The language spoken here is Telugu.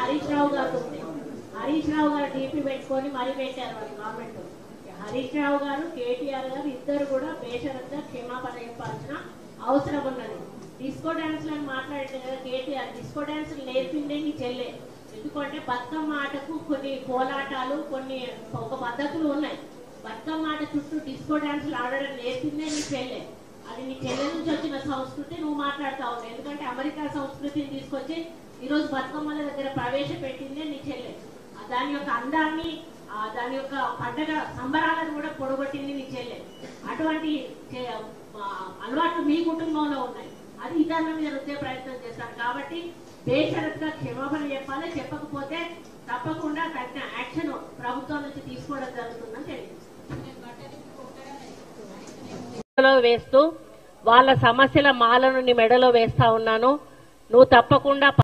హరీష్ రావు గారు ఉంది హరీష్ రావు గారు డీపీ పెట్టుకొని మరీ పెట్టారు వాళ్ళు గవర్నమెంట్ హరీష్ రావు గారు కేటీఆర్ గారు ఇద్దరు కూడా బేషరత్గా క్షమాపణ చెప్పాల్సిన అవసరం ఉన్నది డిస్కో డాన్స్లను మాట్లాడితే కదా కేటీఆర్ డిస్కో డాన్స్ నేర్పిందే నీ చెల్లె ఎందుకంటే బతుకమ్మ ఆటకు కొన్ని కోలాటాలు కొన్ని ఒక పద్ధతులు ఉన్నాయి బతుకమ్మ ఆట చుట్టూ డిస్కో డాన్సులు ఆడడం నేర్పిందే నీ చెల్లె అది నీ చెల్లె నుంచి వచ్చిన సంస్కృతి నువ్వు మాట్లాడుతా ఉన్నావు ఎందుకంటే అమెరికా సంస్కృతిని తీసుకొచ్చి ఈరోజు బతుకమ్మల దగ్గర ప్రవేశపెట్టిందే నీ చెల్లె ఆ దాని యొక్క అందాన్ని ఆ దాని యొక్క పండగ సంబరాలను కూడా పొడగొట్టింది నీ చెల్లె అటువంటి చే- ఆ, అలవాట్లు మీ కుటుంబంలో ఉన్నాయి అది ఇతరుల మీద రుద్దే ప్రయత్నం చేస్తారు కాబట్టి బేషరత్గా క్షమాపణ చెప్పాలి చెప్పకపోతే తప్పకుండా తగిన యాక్షన్ ప్రభుత్వం నుంచి తీసుకోవడం జరుగుతుందని తెలియదు మెడలో వేస్తూ వాళ్ళ సమస్యల మాలను నీ మెడలో వేస్తా ఉన్నాను నువ్వు తప్పకుండా